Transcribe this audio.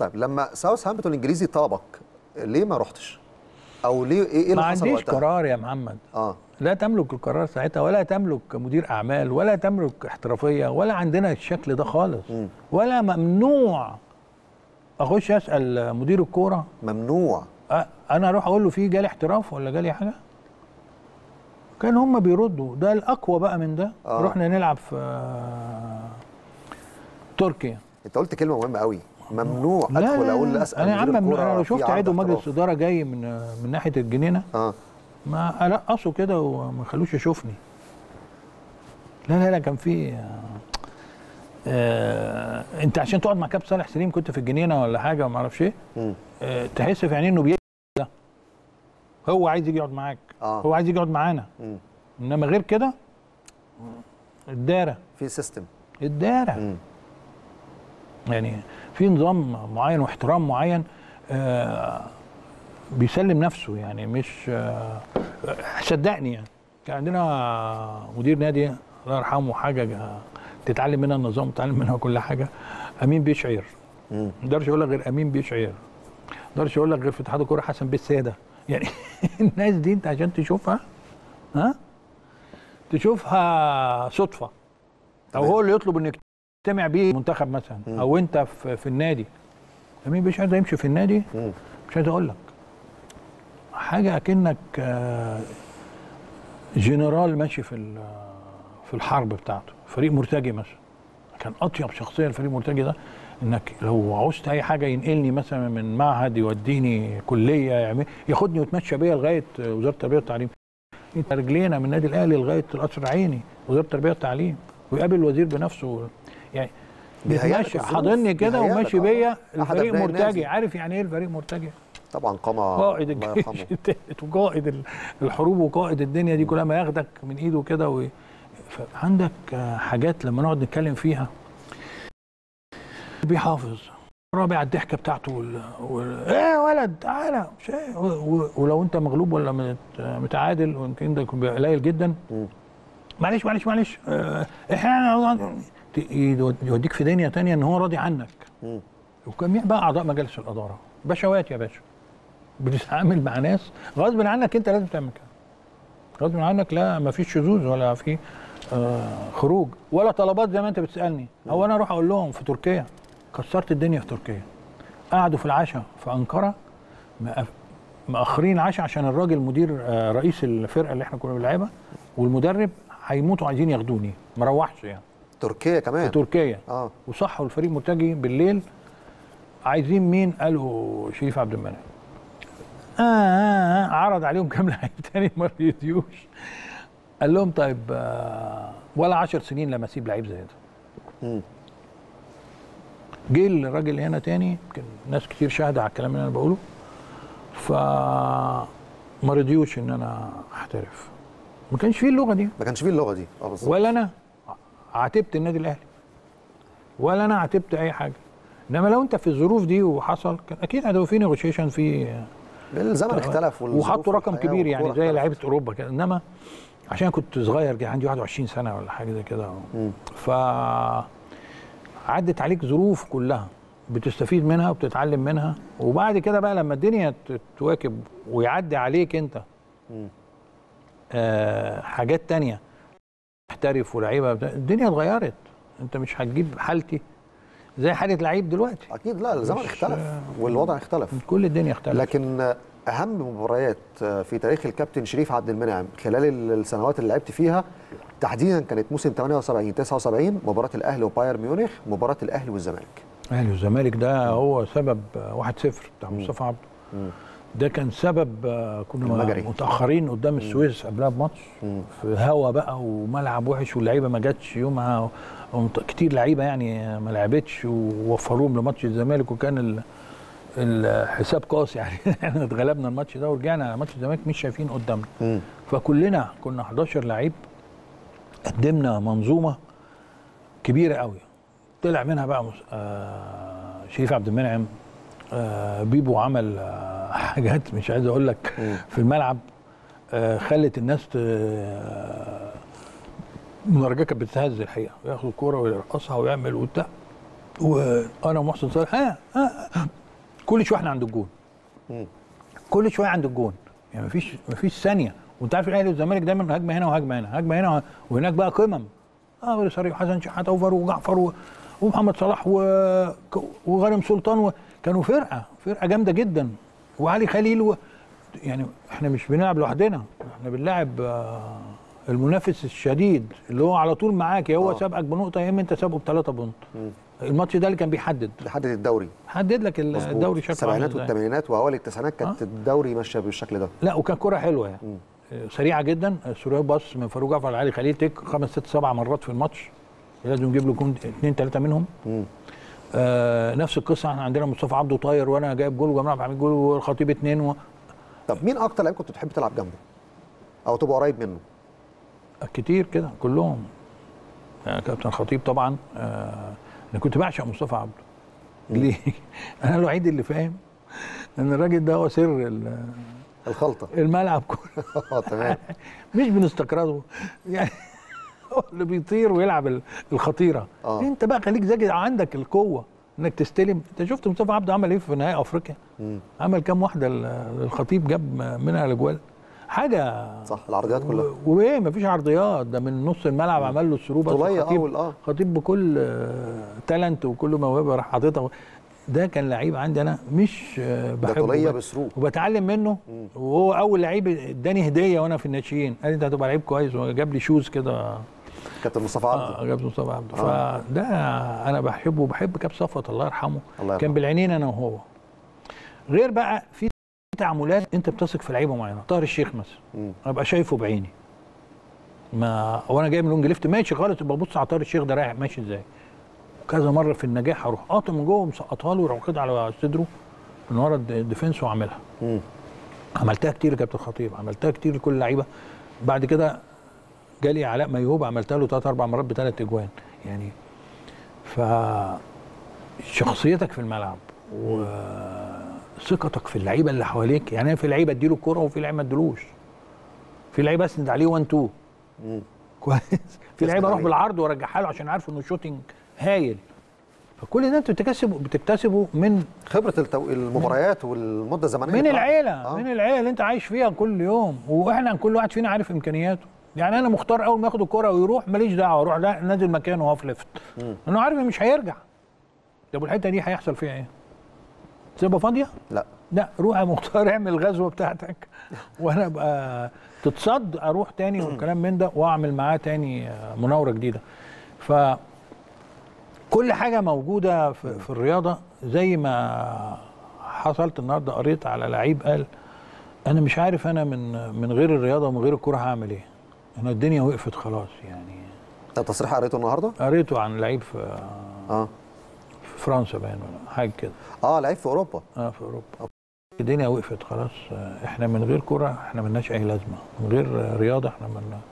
طيب لما ساوث هامبتون الانجليزي طلبك ليه ما رحتش او ليه ايه إيه ما اللي حصل عنديش وقتها قرار يا محمد اه لا تملك القرار ساعتها ولا تملك مدير اعمال ولا تملك احترافيه ولا عندنا الشكل ده خالص مم. ولا ممنوع اخش اسال مدير الكوره ممنوع أ- انا اروح اقول له في جالي احتراف ولا جالي حاجه كان هم بيردوا ده الاقوى بقى من ده آه. آه. رحنا نلعب في آه، تركيا انت قلت كلمه مهمه قوي ممنوع لا ادخل لا اقول لا. اسال انا يا مدير عم الكورة انا لو في شفت عرض عضو مجلس احتراف. اداره جاي من من ناحيه الجنينه اه ما القصه كده وما خلوش يشوفني لا لا لا كان في آه، آه انت عشان تقعد مع كابتن صالح سليم كنت في الجنينه ولا حاجه وما اعرفش ايه مم. آه تحس في عينيه انه بي ده هو عايز يجي يقعد معاك اه هو عايز يجي يقعد معانا مم. انما غير كده الداره في سيستم الداره مم. يعني في نظام معين واحترام معين آه بيسلم نفسه يعني مش آه صدقني يعني كان عندنا مدير نادي الله يرحمه حاجه جا- تتعلم منها النظام تتعلم منها كل حاجه امين بيشعر مم. ما اقدرش اقول لك غير امين بيشعر ما اقدرش اقول لك غير في اتحاد الكوره حسن بالساده يعني الناس دي انت عشان تشوفها ها تشوفها صدفه او تمام. هو اللي يطلب انك تجتمع بيه منتخب مثلا مم. او انت في, في النادي امين بيشعر ده يمشي في النادي مم. مش عايز اقول لك حاجه اكنك آه، جنرال ماشي في ال- في الحرب بتاعته فريق مرتجي مثلا كان اطيب شخصيه الفريق المرتجي ده انك لو عوزت اي حاجه ينقلني مثلا من معهد يوديني كليه يعمل ياخدني ويتمشى بيا لغايه وزاره التربيه والتعليم انت رجلينا من النادي الاهلي لغايه القصر العيني وزاره التربيه والتعليم ويقابل الوزير بنفسه يعني بيهيألك بيتمشى الظروف، حاضني كده بيهيألك، وماشي آه. بيا أحد الفريق أبناء مرتجي النادي. عارف يعني ايه الفريق مرتجي طبعا قامه قائد الله الجيش يرحمه التالت وقائد ال- الحروب وقائد الدنيا دي كلها ما ياخدك من ايده كده و... عندك حاجات لما نقعد نتكلم فيها بيحافظ رابع على الضحكه بتاعته وال... وال... ايه يا ولد تعالى مش إيه؟ و... و... ولو انت مغلوب ولا مت... متعادل ويمكن ده يكون بيبقى قليل جدا مم. معلش معلش معلش آه، احنا ت- يوديك في دنيا تانية ان هو راضي عنك مم. وجميع بقى اعضاء مجالس الاداره بشوات يا باشا بتتعامل مع ناس غصب عنك انت لازم تعمل كده غصب عنك لا ما فيش شذوذ ولا في آه خروج ولا طلبات زي ما انت بتسالني هو انا اروح اقول لهم في تركيا كسرت الدنيا في تركيا قعدوا في العشاء في انقره مأ- مأخرين عشاء عشان الراجل مدير آه رئيس الفرقه اللي احنا كنا بنلعبها والمدرب هيموتوا عايزين ياخدوني ما روحش يعني تركيا في كمان تركيا اه وصحوا الفريق مرتجي بالليل عايزين مين قالوا شريف عبد المنعم آه, آه, آه عرض عليهم كام لعيب تاني ما رضيوش قال لهم طيب آه ولا عشر سنين لما اسيب لعيب زي ده مم. جه الراجل هنا تاني يمكن ناس كتير شاهده على الكلام اللي انا بقوله ف ما رضيوش ان انا احترف ما كانش فيه اللغه دي ما كانش فيه اللغه دي اه بالظبط ولا انا عاتبت النادي الاهلي ولا انا عاتبت اي حاجه انما لو انت في الظروف دي وحصل كان اكيد هيبقى في نيغوشيشن في الزمن اختلف والظروف وحطوا رقم والحياة كبير يعني والكورة زي اختلفت. لعيبه اوروبا كده انما عشان كنت صغير جدا عندي 21 سنه ولا حاجه زي كده مم. ف عدت عليك ظروف كلها بتستفيد منها وبتتعلم منها وبعد كده بقى لما الدنيا ت- تواكب ويعدي عليك انت مم. آه حاجات تانية محترف ولعيبه بتاع- الدنيا اتغيرت انت مش هتجيب حالتي زي حاله لعيب دلوقتي اكيد لا الزمن مش- اختلف والوضع اختلف كل الدنيا اختلفت لكن اهم مباريات في تاريخ الكابتن شريف عبد المنعم خلال السنوات اللي لعبت فيها تحديدا كانت موسم 78 79 مباراه الاهلي وبايرن ميونخ مباراه الاهلي والزمالك الاهلي والزمالك ده هو سبب آه، 1-0 بتاع مصطفى عبده مم. ده كان سبب آه، كنا المجري. متاخرين قدام السويس قبلها بماتش مم. في هوا بقى وملعب وحش واللعيبه ما جاتش يومها ومت- كتير لعيبه يعني ما لعبتش ووفروهم لماتش الزمالك وكان ال- الحساب قاسي يعني احنا اتغلبنا الماتش ده ورجعنا على ماتش الزمالك مش شايفين قدامنا مم. فكلنا كنا 11 لعيب قدمنا منظومه كبيره قوي طلع منها بقى مس- آه شريف عبد المنعم آه بيبو عمل آه حاجات مش عايز اقول لك مم. في الملعب آه خلت الناس ت- آه، المدرجات كانت بتتهز الحقيقه وياخد الكوره ويرقصها ويعمل وبتاع وانا ومحسن صالح ها ها كل شويه احنا عند الجون مم. كل شويه عند الجون يعني مفيش مفيش ثانيه وانت عارف الاهلي والزمالك دايما هجمه هنا وهجمه هنا هجمه هنا وه- وهناك بقى قمم اه وليد صريح وحسن شحاته وفاروق وجعفر و... ومحمد صلاح و... ك- وغانم سلطان و... كانوا فرقه فرقه جامده جدا وعلي خليل و... يعني احنا مش بنلعب لوحدنا احنا بنلعب آه، المنافس الشديد اللي هو على طول معاك يا هو آه. سابقك بنقطه يا اما انت سابقه بثلاثه بنقط الماتش ده اللي كان بيحدد لحد الدوري حدد لك ال- مظبوط. الدوري شكله عامل السبعينات ازاي. والثمانينات واوائل التسعينات كانت الدوري ماشيه بالشكل ده لا وكان كرة حلوه يعني مم. آه، سريعه جدا السوريات باص من فاروق جعفر علي خليل تك خمس ست سبع مرات في الماتش لازم نجيب له جون اثنين ثلاثه منهم مم. آه نفس القصه احنا عندنا مصطفى عبده طاير وانا جايب جول وجمال عبد الحميد جول والخطيب اثنين و... طب مين اكتر لعيب كنت بتحب تلعب جنبه او تبقى قريب منه كتير كده كلهم يعني كابتن خطيب طبعا آه انا كنت بعشق مصطفى عبده ليه؟ انا الوحيد اللي فاهم ان الراجل ده هو سر ال- الخلطه الملعب كله اه تمام مش بنستقرضه يعني هو اللي بيطير ويلعب ال- الخطيره آه. انت بقى خليك ذكي عندك القوه انك تستلم انت شفت مصطفى عبده عمل ايه في نهائي افريقيا مم. عمل كام واحده ال- الخطيب جاب منها الاجوال حاجه صح العرضيات كلها و- وايه مفيش عرضيات ده من نص الملعب عمل له السروبه طولية خطيب أول، آه. خطيب بكل آه، تالنت وكل موهبه راح حاططها ده كان لعيب عندي انا مش آه، ده بحبه طوليه بس. بسروق وبتعلم منه وهو اول لعيب اداني هديه وانا في الناشئين قال لي انت هتبقى لعيب كويس وجاب لي شوز كده كابتن مصطفى عبده آه، جاب مصطفى عبده آه. فده انا بحبه وبحب كاب صفوت الله يرحمه الله كان يرحمه. بالعينين انا وهو غير بقى في تعاملات انت بتثق في لعيبه معينه طاهر الشيخ مثلا مم. ابقى شايفه بعيني ما وانا جاي من لونج ليفت ماشي خالص ببص على طاهر الشيخ ده رايح ماشي ازاي كذا مره في النجاح اروح قاطم من جوه ومسقطها له ويروح واخدها على صدره من ورا الد- الديفنس واعملها مم. عملتها كتير يا كابتن خطيب عملتها كتير لكل اللعيبه بعد كده جالي علاء ميهوب عملتها له ثلاث اربع مرات بثلاث اجوان يعني ف شخصيتك في الملعب وثقتك في اللعيبه اللي حواليك يعني انا في لعيبه اديله الكوره وفي لعيبه ما اديلوش في لعيبه اسند عليه 1 2 مم. كويس في لعيبه اروح عليه. بالعرض وارجعها له عشان عارف انه شوتنج هايل فكل ده انت بتكتسبه بتكتسبه من خبره التو... المباريات والمده الزمنيه من بتاعتك. العيله آه. من العيله اللي انت عايش فيها كل يوم واحنا كل واحد فينا عارف امكانياته يعني انا مختار اول ما ياخد الكره ويروح ماليش دعوه اروح لا نازل مكانه وهو في ليفت لانه عارف إن مش هيرجع طب والحته دي هيحصل فيها ايه؟ تبقى فاضيه؟ لا لا روح يا مختار اعمل الغزوه بتاعتك وانا ابقى تتصد اروح تاني والكلام من ده واعمل معاه تاني آه، مناوره جديده ف كل حاجه موجوده في, في الرياضه زي ما حصلت النهارده قريت على لعيب قال انا مش عارف انا من من غير الرياضه ومن غير الكوره هعمل ايه انا الدنيا وقفت خلاص يعني ده تصريح قريته النهارده قريته عن لعيب في اه في فرنسا باين ولا حاجه كده اه لعيب في اوروبا اه في اوروبا الدنيا وقفت خلاص آه، احنا من غير كرة احنا ملناش اي لازمه من غير آه، رياضه احنا ملنا